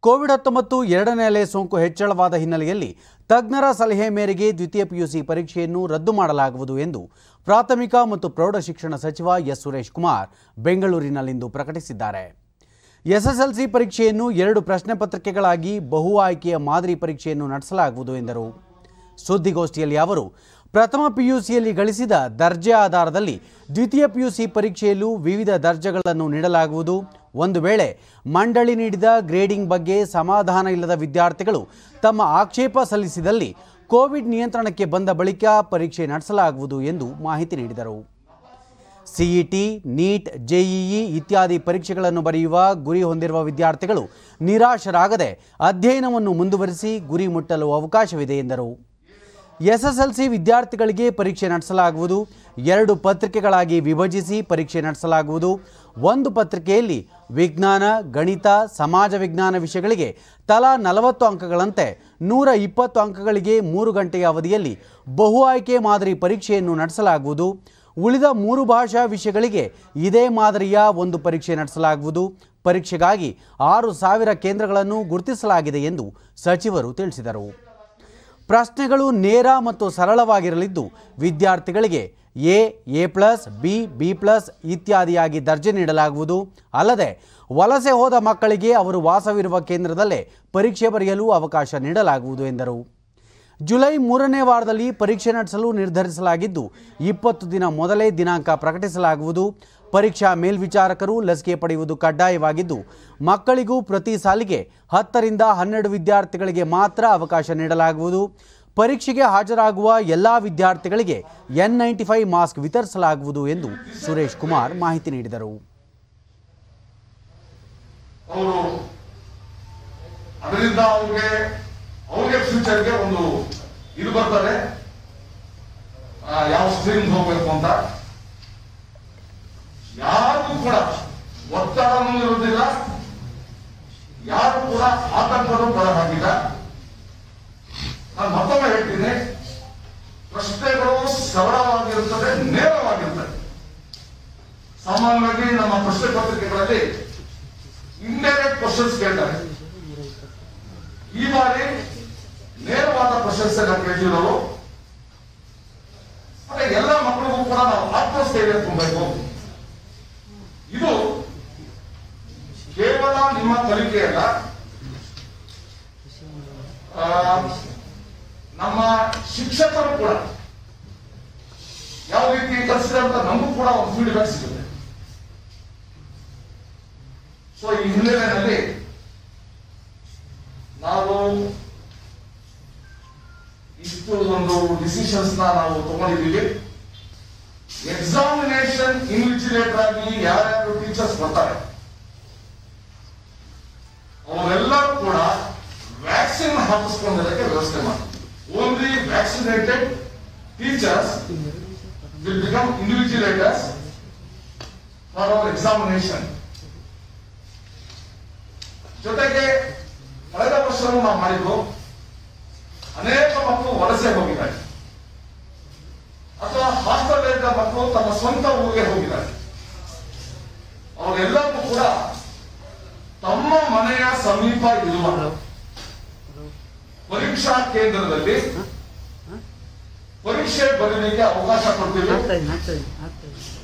Covid ಹತ್ತೊಂಬತ್ತು ಎರಡನೇ ಅಲೆ ಸೋಂಕು ಹೆಚ್ಚಳವಾದ ಹಿನ್ನೆಲೆಯಲ್ಲಿ ತಜ್ಞರ ಸಲಹೆ ಮೇರೆಗೆ ದ್ವಿತೀಯ ಪಿಯುಸಿ ಪರೀಕ್ಷೆಯನ್ನು ರದ್ದು ಮಾಡಲಾಗುವುದು ಎಂದು ಪ್ರಾಥಮಿಕ ಮತ್ತು ಪ್ರೌಢಶಿಕ್ಷಣ ಸಚಿವ ಎಸ್ ಸುರೇಶ್ ಕುಮಾರ್ ಬೆಂಗಳೂರಿನಲ್ಲಿಂದು ಪ್ರಕಟಿಸಿದ್ದಾರೆ ಎಸ್ಎಸ್ಎಲ್ಸಿ ಪರೀಕ್ಷೆಯನ್ನು ಎರಡು ಪ್ರಶ್ನೆ ಪತ್ರಿಕೆಗಳಾಗಿ ಬಹು ಆಯ್ಕೆಯ ಮಾದರಿ ಪರೀಕ್ಷೆಯನ್ನು ನಡೆಸಲಾಗುವುದು ಎಂದರು ಸುದ್ದಿಗೋಷ್ಠಿಯಲ್ಲಿ ಅವರು ಪ್ರಥಮ ಪಿಯುಸಿಯಲ್ಲಿ ಗಳಿಸಿದ ದರ್ಜೆ ಆಧಾರದಲ್ಲಿ ದ್ವಿತೀಯ ಪಿಯುಸಿ ಪರೀಕ್ಷೆಯಲ್ಲೂ ವಿವಿಧ ದರ್ಜೆಗಳನ್ನು ನೀಡಲಾಗುವುದು ಒಂದು ವೇಳೆ ಮಂಡಳಿ ನೀಡಿದ ಗ್ರೇಡಿಂಗ್ ಬಗ್ಗೆ ಸಮಾಧಾನ ಇಲ್ಲದ ವಿದ್ಯಾರ್ಥಿಗಳು ತಮ್ಮ ಆಕ್ಷೇಪ ಸಲ್ಲಿಸಿದಲ್ಲಿ ಕೋವಿಡ್ ನಿಯಂತ್ರಣಕ್ಕೆ ಬಂದ ಬಳಿಕ ಪರೀಕ್ಷೆ ನಡೆಸಲಾಗುವುದು ಎಂದು ಮಾಹಿತಿ ನೀಡಿದರು ಸಿಇಟಿ ನೀಟ್ ಜೆಇಇ ಇತ್ಯಾದಿ ಪರೀಕ್ಷೆಗಳನ್ನು ಬರೆಯುವ ಗುರಿ ಹೊಂದಿರುವ ವಿದ್ಯಾರ್ಥಿಗಳು ನಿರಾಶರಾಗದೆ ಅಧ್ಯಯನವನ್ನು ಮುಂದುವರಿಸಿ ಗುರಿ ಮುಟ್ಟಲು ಅವಕಾಶವಿದೆ ಎಂದರು ಎಸ್ಎಸ್ಎಲ್ಸಿ ವಿದ್ಯಾರ್ಥಿಗಳಿಗೆ ಪರೀಕ್ಷೆ ನಡೆಸಲಾಗುವುದು ಎರಡು ಪತ್ರಿಕೆಗಳಾಗಿ ವಿಭಜಿಸಿ ಪರೀಕ್ಷೆ ನಡೆಸಲಾಗುವುದು ಒಂದು ಪತ್ರಿಕೆಯಲ್ಲಿ ವಿಜ್ಞಾನ ಗಣಿತ ಸಮಾಜ ವಿಜ್ಞಾನ ವಿಷಯಗಳಿಗೆ ತಲಾ ನಲವತ್ತು ಅಂಕಗಳಂತೆ ನೂರ ಇಪ್ಪತ್ತು ಅಂಕಗಳಿಗೆ ಮೂರು ಗಂಟೆಯ ಅವಧಿಯಲ್ಲಿ ಬಹು ಆಯ್ಕೆ ಮಾದರಿ ಪರೀಕ್ಷೆಯನ್ನು ನಡೆಸಲಾಗುವುದು ಉಳಿದ ಮೂರು ಭಾಷಾ ವಿಷಯಗಳಿಗೆ ಇದೇ ಮಾದರಿಯ ಒಂದು ಪರೀಕ್ಷೆ ನಡೆಸಲಾಗುವುದು ಪರೀಕ್ಷೆಗಾಗಿ ಆರು ಸಾವಿರ ಕೇಂದ್ರಗಳನ್ನು ಗುರುತಿಸಲಾಗಿದೆ ಎಂದು ಸಚಿವರು ತಿಳಿಸಿದರು ಪ್ರಶ್ನೆಗಳು ನೇರ ಮತ್ತು ಸರಳವಾಗಿರಲಿದ್ದು ವಿದ್ಯಾರ್ಥಿಗಳಿಗೆ A A plus B B plus ಇತ್ಯಾದಿಯಾಗಿ ದರ್ಜೆ ನೀಡಲಾಗುವುದು ಅಲ್ಲದೆ ವಲಸೆ ಹೋದ ಮಕ್ಕಳಿಗೆ ಅವರು ವಾಸವಿರುವ ಕೇಂದ್ರದಲ್ಲೇ ಪರೀಕ್ಷೆ ಬರೆಯಲು ಅವಕಾಶ ನೀಡಲಾಗುವುದು ಎಂದರು ಜುಲೈ ಮೂರನೇ ವಾರದಲ್ಲಿ ಪರೀಕ್ಷೆ ನಡೆಸಲು ನಿರ್ಧರಿಸಲಾಗಿದ್ದು ಇಪ್ಪತ್ತು ದಿನ ಮೊದಲೇ ದಿನಾಂಕ ಪ್ರಕಟಿಸಲಾಗುವುದು ಪರೀಕ್ಷಾ ಮೇಲ್ವಿಚಾರಕರು ಲಸಿಕೆ ಪಡೆಯುವುದು ಕಡ್ಡಾಯವಾಗಿದ್ದು ಮಕ್ಕಳಿಗೂ ಪ್ರತಿ ಸಾಲಿಗೆ ಹತ್ತರಿಂದ ಹನ್ನೆರಡು ವಿದ್ಯಾರ್ಥಿಗಳಿಗೆ ಮಾತ್ರ ಅವಕಾಶ ನೀಡಲಾಗುವುದು ಪರೀಕ್ಷೆಗೆ ಹಾಜರಾಗುವ ಎಲ್ಲ ವಿದ್ಯಾರ್ಥಿಗಳಿಗೆ ಎನ್ ನೈಂಟಿ ಫೈವ್ ಮಾಸ್ಕ್ ವಿತರಿಸಲಾಗುವುದು ಎಂದು ಸುರೇಶ್ ಕುಮಾರ್ ಮಾಹಿತಿ ನೀಡಿದರು ಅವರು ಅದರಿಂದ ಅವ್ರಿಗೆ ಅವ್ರಿಗೆ ಫ್ಯೂಚರ್ಗೆ ಒಂದು ಇದು ಬರ್ತದೆ ಆ, ಯಾವ ಸ್ಟ್ರೀಮ್ ಹೋಗ್ಬೇಕು ಅಂತ ಯಾರಿಗೂ ಕೂಡ ಒತ್ತಡನೂ ಇರುವುದಿಲ್ಲ ಯಾರು ಕೂಡ ಆತಂಕನೂ ಪಡ ಹಾಕಿಲ್ಲ ನಾನು ಮತ್ತೊಮ್ಮೆ ಹೇಳ್ತೀನಿ ಪ್ರಶ್ನೆಗಳು ಸರಳವಾಗಿರುತ್ತದೆ ನೇರವಾಗಿರುತ್ತದೆ ಸಾಮಾನ್ಯವಾಗಿ ನಮ್ಮ ಪ್ರಶ್ನೆ ಪತ್ರಿಕೆಗಳಲ್ಲಿ ಇಂಡೈರೆಕ್ಟ್ ಕ್ವಶನ್ಸ್ ಕೇಳ್ತಾರೆ ಈ ಬಾರಿ ನೇರವಾದ ಕ್ವಶನ್ಸ್ ಕೇಳಿರೋರು ಮತ್ತೆ ಎಲ್ಲ ಮಕ್ಕಳಿಗೂ ಕೂಡ ನಾವು ಆತ್ಮಸ್ಥೈರ್ಯ ತುಂಬಬೇಕು ಇದು ಕೇವಲ ನಿಮ್ಮ ಕಲಿಕೆಯಲ್ಲ ಆ, ನಮ್ಮ ಶಿಕ್ಷಕರು ಕೂಡ ಯಾವ ರೀತಿ ಕಲಿಸಿದ್ರೆ ಅಂತ ನಮಗೂ ಕೂಡ ಒಂದು ಫೀಡ್ಬ್ಯಾಕ್ ಸಿಗುತ್ತೆ ಸೊ ಈ ಹಿನ್ನೆಲೆಯಲ್ಲಿ ನಾವು ಇಷ್ಟು ಒಂದು ಡಿಸಿಷನ್ಸ್ ನಾವು ತಗೊಂಡಿದ್ದೀವಿ ಎಕ್ಸಾಮಿನೇಷನ್ ಇನ್ವಿಜಿಲೇಟರ್ ಆಗಿ ಯಾರ್ಯಾರು ಟೀಚರ್ಸ್ ಬರ್ತಾರೆ ಅವರೆಲ್ಲರೂ ಕೂಡ ವ್ಯಾಕ್ಸಿನ್ ಹಾಕಿಸ್ಕೊಂಡಿರೋಕ್ಕೆ ವ್ಯವಸ್ಥೆ ಮಾಡಿ only vaccinated teachers will become invigilators for our examination ಜೊತೆಗೆ ಕಳೆದ ವರ್ಷವೂ ನಾವು ಮಾಡಿದ್ದು ಅನೇಕ ಮಕ್ಕಳು ವಲಸೆ ಹೋಗಿದ್ದಾರೆ ಅಥವಾ ಹಾಸ್ಟೆಲ್ ಇದ್ದ ಮಕ್ಕಳು ತಮ್ಮ ಸ್ವಂತ ಊರಿಗೆ ಹೋಗಿದ್ದಾರೆ ಅವರೆಲ್ಲರಿಗೂ ಕೂಡ ತಮ್ಮ ಮನೆಯ ಸಮೀಪ ಇರುವ ಪರೀಕ್ಷಾ ಕೇಂದ್ರದಲ್ಲಿ ಪರೀಕ್ಷೆ ಬರೀಲಿಕ್ಕೆ ಅವಕಾಶ ಕೊಡ್ತೀವಿ ಆಗ್ತದೆ ಆಗ್ತದೆ ಆಗ್ತದೆ